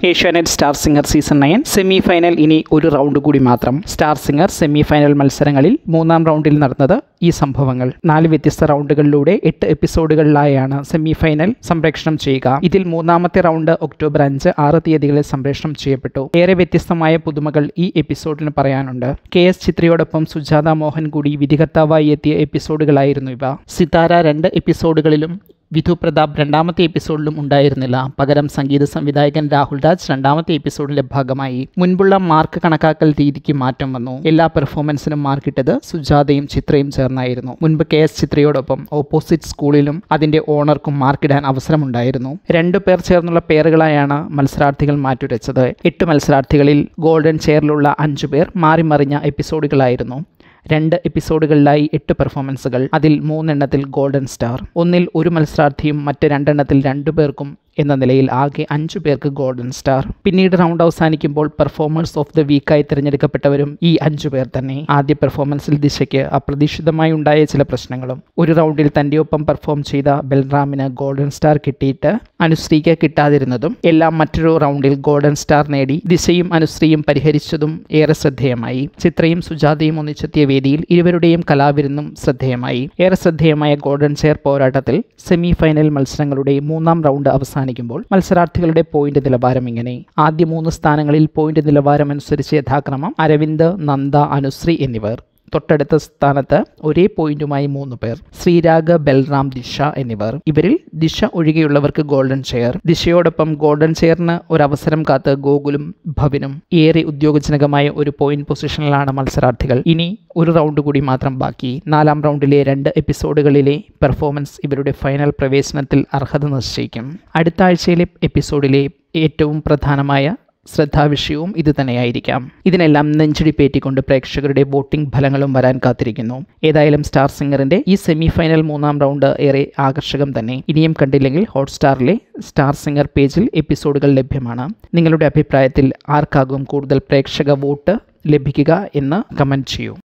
Asianet star singer season nine semi final ഇനി ഒരു round കൂടി മാത്രം സ്റ്റാർ സിംഗർ സെമി ഫൈനൽ മത്സരങ്ങളിൽ മൂന്നാം റൗണ്ടിൽ നടന്നത് ഈ സംഭവങ്ങൾ നാല് വ്യത്യസ്ത റൗണ്ടുകളിലൂടെ എട്ട് എപ്പിസോഡുകളിലായാണ് സെമി ഫൈനൽ സംപ്രേഷണം ചെയ്യുക ഇതിൽ മൂന്നാമത്തെ റൗണ്ട് ഒക്ടോബർ അഞ്ച് ആറ് തീയതികളിൽ സംപ്രേഷണം ചെയ്യപ്പെട്ടു ഏറെ വ്യത്യസ്തമായ പുതുമകൾ ഈ എപ്പിസോഡിന് പറയാനുണ്ട് കെ എസ് ചിത്രയോടൊപ്പം സുജാത മോഹൻ കൂടി വിധികർത്താവായി എത്തിയ എപ്പിസോഡുകളായിരുന്നു ഇവ സിതാര രണ്ട് എപ്പിസോഡുകളിലും വിധു പ്രതാപ് രണ്ടാമത്തെ എപ്പിസോഡിലും ഉണ്ടായിരുന്നില്ല പകരം സംഗീത സംവിധായകൻ രാഹുൽ രാജ് രണ്ടാമത്തെ എപ്പിസോഡിന്റെ ഭാഗമായി മുൻപുള്ള മാർക്ക് കണക്കാക്കൽ രീതിക്ക് മാറ്റം വന്നു എല്ലാ പെർഫോമൻസിനും മാർക്കിട്ടത് സുജാതയും ചിത്രയും ചേർന്നായിരുന്നു മുൻപ് കെ എസ് ചിത്രയോടൊപ്പം ഓപ്പോസിറ്റ് സ്കൂളിലും അതിന്റെ ഓണർക്കും മാർക്കിടാൻ അവസരമുണ്ടായിരുന്നു രണ്ടു പേർ ചേർന്നുള്ള പേറുകളായാണ് മത്സരാർത്ഥികൾ മാറ്റുരച്ചത് എട്ട് മത്സരാർത്ഥികളിൽ ഗോൾഡൻ ചെയറിലുള്ള അഞ്ചു പേർ മാറി മറിഞ്ഞ എപ്പിസോഡുകളായിരുന്നു രണ്ട് എപ്പിസോഡുകളിലായി എട്ട് പെർഫോമൻസുകൾ അതിൽ മൂന്നെണ്ണത്തിൽ ഗോൾഡൻ സ്റ്റാർ ഒന്നിൽ ഒരു മത്സരാർത്ഥിയും മറ്റ് രണ്ടെണ്ണത്തിൽ രണ്ടു പേർക്കും എന്ന നിലയിൽ ആകെ അഞ്ചു പേർക്ക് ഗോൾഡൻ സ്റ്റാർ പിന്നീട് റൗണ്ട് അവസാനിക്കുമ്പോൾ പെർഫോമേഴ്സ് ഓഫ് ദ വീക്കായി തിരഞ്ഞെടുക്കപ്പെട്ടവരും ഈ അഞ്ചു പേർ തന്നെ ആദ്യ പെർഫോമൻസിൽ ദിശയ്ക്ക് അപ്രതീക്ഷിതമായി ഉണ്ടായ ചില പ്രശ്നങ്ങളും ഒരു റൗണ്ടിൽ തൻ്റെ ഒപ്പം പെർഫോം ചെയ്ത ബൽറാമിന് ഗോൾഡൻ സ്റ്റാർ കിട്ടിയിട്ട് അനുശ്രീക്ക് കിട്ടാതിരുന്നതും എല്ലാം മറ്റൊരു റൗണ്ടിൽ ഗോൾഡൻ സ്റ്റാർ നേടി ദിശയും അനുശ്രീയും പരിഹരിച്ചതും ഏറെ ശ്രദ്ധേയമായി ചിത്രയും സുജാതയും ഒന്നിച്ചെത്തിയ വേദിയിൽ ഇരുവരുടെയും കലാവിരുന്നും ശ്രദ്ധേയമായി ഏറെ ശ്രദ്ധേയമായ ഗോൾഡൻ ചെയർ പോരാട്ടത്തിൽ സെമി ഫൈനൽ മത്സരങ്ങളുടെ മൂന്നാം റൗണ്ട് അവസാനിക്കുമ്പോൾ മത്സരാർത്ഥികളുടെ പോയിന്റ് നിലവാരം ഇങ്ങനെ ആദ്യ മൂന്ന് സ്ഥാനങ്ങളിൽ പോയിന്റ് നിലവാരം അനുസരിച്ച് യഥാക്രമം അരവിന്ദ് നന്ദ അനുശ്രീ എന്നിവർ തൊട്ടടുത്ത സ്ഥാനത്ത് ഒരേ പോയിന്റുമായി മൂന്ന് പേർ ശ്രീരാഗ് ബൽറാം ദിശ എന്നിവർ ഇവരിൽ ദിശ ഒഴികെയുള്ളവർക്ക് ഗോൾഡൻ ചെയർ ദിശയോടൊപ്പം ഗോൾഡൻ ചെയറിന് ഒരു അവസരം കാത്ത് ഗോകുലും ഭവിനും ഏറെ ഉദ്യോഗജനകമായ ഒരു പോയിന്റ് പൊസിഷനിലാണ് മത്സരാർത്ഥികൾ ഇനി ഒരു റൗണ്ട് കൂടി മാത്രം ബാക്കി നാലാം റൗണ്ടിലെ രണ്ട് എപ്പിസോഡുകളിലെ പെർഫോമൻസ് ഇവരുടെ ഫൈനൽ പ്രവേശനത്തിൽ അർഹത നിശ്ചയിക്കും അടുത്ത ആഴ്ചയിലെ എപ്പിസോഡിലെ ഏറ്റവും പ്രധാനമായ ശ്രദ്ധാവിഷയവും ഇത് തന്നെയായിരിക്കാം ഇതിനെല്ലാം നെഞ്ചിടിപ്പേറ്റിക്കൊണ്ട് പ്രേക്ഷകരുടെ വോട്ടിംഗ് ഫലങ്ങളും വരാൻ കാത്തിരിക്കുന്നു ഏതായാലും സ്റ്റാർ സിംഗറിന്റെ ഈ സെമി ഫൈനൽ മൂന്നാം റൗണ്ട് ഏറെ ആകർഷകം തന്നെ ഇനിയും കണ്ടില്ലെങ്കിൽ ഹോട്ട്സ്റ്റാറിലെ സ്റ്റാർ സിംഗർ പേജിൽ എപ്പിസോഡുകൾ ലഭ്യമാണ് നിങ്ങളുടെ അഭിപ്രായത്തിൽ ആർക്കാകും കൂടുതൽ പ്രേക്ഷക വോട്ട് ലഭിക്കുക എന്ന് കമൻറ്റ് ചെയ്യൂ